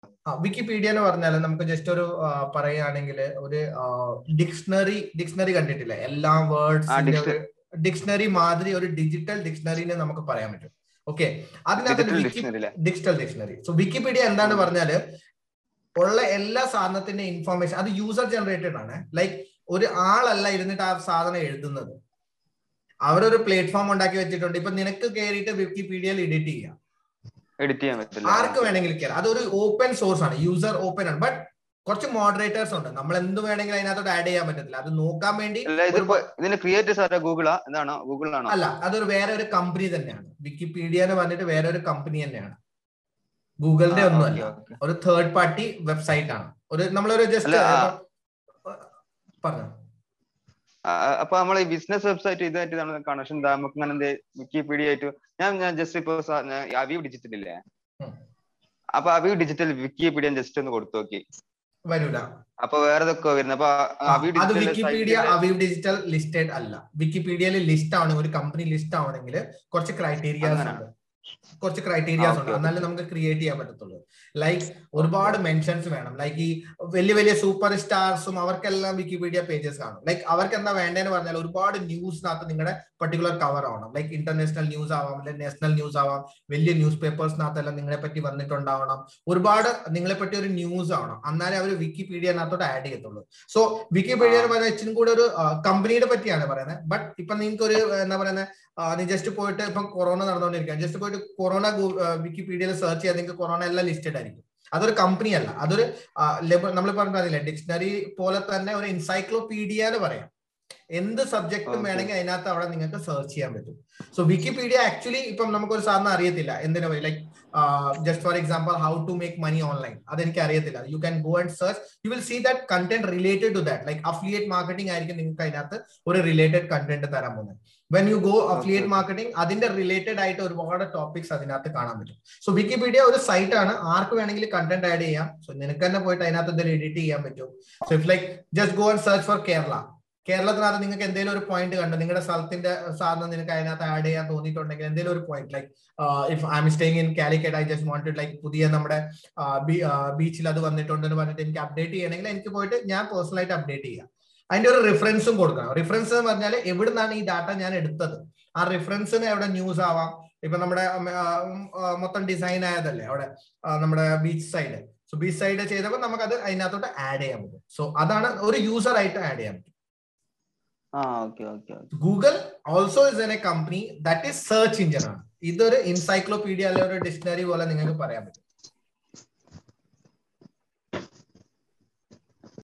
ആ വിക്കിപീഡിയ എന്ന് പറഞ്ഞാൽ നമുക്ക് ജസ്റ്റ് ഒരു പറയുകയാണെങ്കിൽ ഒരു ഡിക്ഷണറി ഡിക്ഷണറി കണ്ടിട്ടില്ല എല്ലാ ആ, വേർഡ്സിന്റെ ഒരു dictionary. ഡിക്ഷണറി മാതിരി ഒരു ഡിജിറ്റൽ ഡിക്ഷണറിനെ നമുക്ക് പറയാൻ പറ്റും ഓക്കെ അതിനകത്ത് ഡിജിറ്റൽ വിക്കി ഡിക്ഷണറി അല്ലേ ഡിജിറ്റൽ ഡിക്ഷണറി സോ വിക്കിപീഡിയ എന്താണ് പറഞ്ഞാല് ഉള്ള എല്ലാ സാധനത്തിന്റെ ഇൻഫർമേഷൻ അത് യൂസർ ജനറേറ്റഡ് ആണ് ലൈക്ക് ഒരു ആളല്ല ഇരുന്നിട്ട് ആ സാധനം എഴുതുന്നത് അവരൊരു പ്ലേറ്റ്ഫോം ഉണ്ടാക്കി വെച്ചിട്ടുണ്ട് ഇപ്പൊ നിനക്ക് കയറിയിട്ട് വിക്കിപീഡിയയിൽ എഡിറ്റ് ചെയ്യാം എഡിറ്റ് ചെയ്യാൻ പറ്റില്ല ആർക്ക് വേണമെങ്കിലും കയറാം അതൊരു ഓപ്പൺ സോഴ്സ് ആണ് യൂസർ ഓപ്പൺ ആണ് ബട്ട് കുറച്ച് മോഡറേറ്റേഴ്സ് ഉണ്ട് നമ്മൾ എന്ത് വേണമെങ്കിലും അതിനകത്തോട്ട് ആഡ് ചെയ്യാൻ പറ്റത്തില്ല അത് നോക്കാൻ വേണ്ടി അല്ല ഇതിപ്പോ ഇതിന്റെ ക്രിയേറ്റേഴ്സ് ആരാ ഗൂഗിളാ എന്താണോ ഗൂഗിളാണോ അല്ല അതൊരു വേറെ ഒരു കമ്പനി തന്നെയാണ് വിക്കിപീഡിയ എന്ന് പറഞ്ഞിട്ട് വേറെ ഒരു കമ്പനി തന്നെയാണ് ഗൂഗിളിന്റെ ഒന്നുമല്ല ഒരു തേർഡ് പാർട്ടി വെബ്സൈറ്റ് ആണ് ഒരു നമ്മളൊരു ജസ്റ്റ് അല്ല, ആ. പറഞ്ഞു അപ്പൊ നമ്മൾ ഈ ബിസിനസ് വെബ്സൈറ്റ് ഇതായിട്ട് കണക്ഷൻ നമുക്ക് ഇങ്ങനെ എന്ത് വിക്കിപീഡിയ ആയിട്ട് ഞാൻ ഞാൻ ജസ്റ്റ് ഇപ്പൊ അവീവ് ഡിജിറ്റൽ ഇല്ലേ ഉം. അപ്പൊ അവീവ് ഡിജിറ്റൽ വിക്കിപീഡിയ ജസ്റ്റ് ഒന്ന് കൊടുത്തു നോക്കി വരൂല അപ്പൊ വേറെ ഇതൊക്കെ വരുന്നത് അപ്പൊ ആ, അവീവ് അത് ഡിജിറ്റൽ വിക്കിപീഡിയ അവീവ് ഡിജിറ്റൽ ലിസ്റ്റഡ് അല്ല വിക്കിപീഡിയയിൽ ലിസ്റ്റ് ആവണമെങ്കിൽ ഒരു കമ്പനി ലിസ്റ്റ് ആവണമെങ്കിൽ കുറച്ച് ക്രൈറ്റീരിയാസ് അങ്ങനെയാണ്. ഉണ്ട് കുറച്ച് ക്രൈറ്റീരിയാസ് ആ, ഉണ്ട് okay, എന്നാലേ നമുക്ക് ക്രിയേറ്റ് ചെയ്യാൻ പറ്റത്തുള്ളൂ ലൈക്ക് ഒരുപാട് മെൻഷൻസ് വേണം ലൈക്ക് ഈ വലിയ വലിയ സൂപ്പർ സ്റ്റാർസും അവർക്കെല്ലാം വിക്കിപീഡിയ പേജസ് കാണും ലൈക്ക് അവർക്ക് എന്താ വേണ്ടതെന്ന് പറഞ്ഞാൽ ഒരുപാട് ന്യൂസിനകത്ത് നിങ്ങളുടെ പർട്ടിക്കുലർ കവർ ആവണം ലൈക്ക് ഇന്റർനാഷണൽ ന്യൂസ് ആവാം അല്ലെങ്കിൽ നാഷണൽ ന്യൂസ് ആവാം വലിയ ന്യൂസ് പേപ്പേഴ്സിനകത്തെല്ലാം നിങ്ങളെ പറ്റി വന്നിട്ടുണ്ടാവണം ഒരുപാട് നിങ്ങളെ പറ്റി ഒരു ന്യൂസ് ആവണം എന്നാലേ അവർ വിക്കിപീഡിയനകത്തോട്ട് ആഡ് ചെയ്യത്തുള്ളൂ സോ വിക്കിപീഡിയ എന്ന് പറയുന്നത് ഇച്ചിരി കൂടെ ഒരു കമ്പനിയുടെ പറ്റിയാണ് പറയുന്നത് ബട്ട് ഇപ്പൊ നിങ്ങൾക്ക് ഒരു എന്താ പറയുന്നത് നീ ജസ്റ്റ് പോയിട്ട് ഇപ്പം കൊറോണ നടന്നുകൊണ്ടിരിക്കുകയാണ് ജസ്റ്റ് പോയിട്ട് കൊറോണ വിക്കിപീഡിയയിൽ സെർച്ച് ചെയ്യാൻ നിങ്ങൾക്ക് കൊറോണ എല്ലാം ലിസ്റ്റഡ് ആയിരിക്കും അതൊരു കമ്പനി അല്ല അതൊരു നമ്മൾ പറഞ്ഞില്ലേ ഡിക്ഷണറി പോലെ തന്നെ ഒരു എൻസൈക്ലോപീഡിയ എന്ന് പറയാം എന്ത് സബ്ജക്റ്റും Okay. വേണമെങ്കിൽ അതിനകത്ത് അവിടെ നിങ്ങൾക്ക് സെർച്ച് ചെയ്യാൻ പറ്റും സോ വിക്കിപീഡിയ ആക്ച്വലി ഇപ്പം നമുക്കൊരു സാധനം അറിയത്തില്ല എന്തിനാ like just for example how to make money online അതെനിക്ക് അറിയത്തില്ല you can go and search you will see that content related to that like affiliate marketing ആയിരിക്കും നിങ്ങൾക്ക് അതിനകത്ത് ഒരു റിലേറ്റഡ് കണ്ടന്റ് തരാൻ പോകുന്നത് when you go affiliate Okay. Marketing അതിന്റെ related ആയിട്ട് ഒരുപാട് ടോപ്പിക്സ് അതിനകത്ത് കാണാൻ പറ്റും സോ വിക്കിപീഡിയ ഒരു സൈറ്റ് ആണ് ആർക്ക് വേണമെങ്കിലും കണ്ടന്റ് ആഡ് ചെയ്യാം സോ നിനക്ക് തന്നെ പോയിട്ട് അതിനകത്ത് എന്തെങ്കിലും എഡിറ്റ് ചെയ്യാൻ പറ്റും so if like just go and search for Kerala കേരളത്തിനകത്ത് നിങ്ങൾക്ക് എന്തെങ്കിലും ഒരു പോയിന്റ് കണ്ടു നിങ്ങളുടെ സ്ഥലത്തിന്റെ സാധനം നിനക്ക് അതിനകത്ത് ആഡ് ചെയ്യാൻ തോന്നിയിട്ടുണ്ടെങ്കിൽ എന്തെങ്കിലും ഒരു point like if I'm staying in Calicut I just wanted like പുതിയ നമ്മുടെ ബീച്ചിൽ അത് വന്നിട്ടുണ്ടെന്ന് പറഞ്ഞിട്ട് എനിക്ക് അപ്ഡേറ്റ് ചെയ്യണമെങ്കിൽ എനിക്ക് പോയിട്ട് ഞാൻ പേഴ്സണൽ ആയിട്ട് അപ്ഡേറ്റ് ചെയ്യാം അതിന്റെ ഒരു റിഫറൻസും കൊടുക്കണം റിഫറൻസ് എന്ന് പറഞ്ഞാൽ എവിടുന്നാണ് ഈ ഡാറ്റ ഞാൻ എടുത്തത് ആ റിഫറൻസിന് എവിടെ ന്യൂസ് ആവാം ഇപ്പൊ നമ്മുടെ ഉം, ആ, ഉം, ആ, മൊത്തം ഡിസൈൻ ആയതല്ലേ അവിടെ ആ, നമ്മുടെ beach side so beach side ചെയ്തപ്പോൾ നമുക്കത് അതിനകത്തോട്ട് ആഡ് ചെയ്യാൻ പറ്റും സോ അതാണ് ഒരു യൂസർ ആയിട്ട് ആഡ് ചെയ്യാൻ പറ്റും ആ okay okay Google also is an a company that is search engine ആണ് ഇതൊരു എൻസൈക്ലോപീഡിയ അല്ലെങ്കിൽ ഒരു ഡിക്ഷണറി പോലെ നിങ്ങൾക്ക് പറയാൻ പറ്റും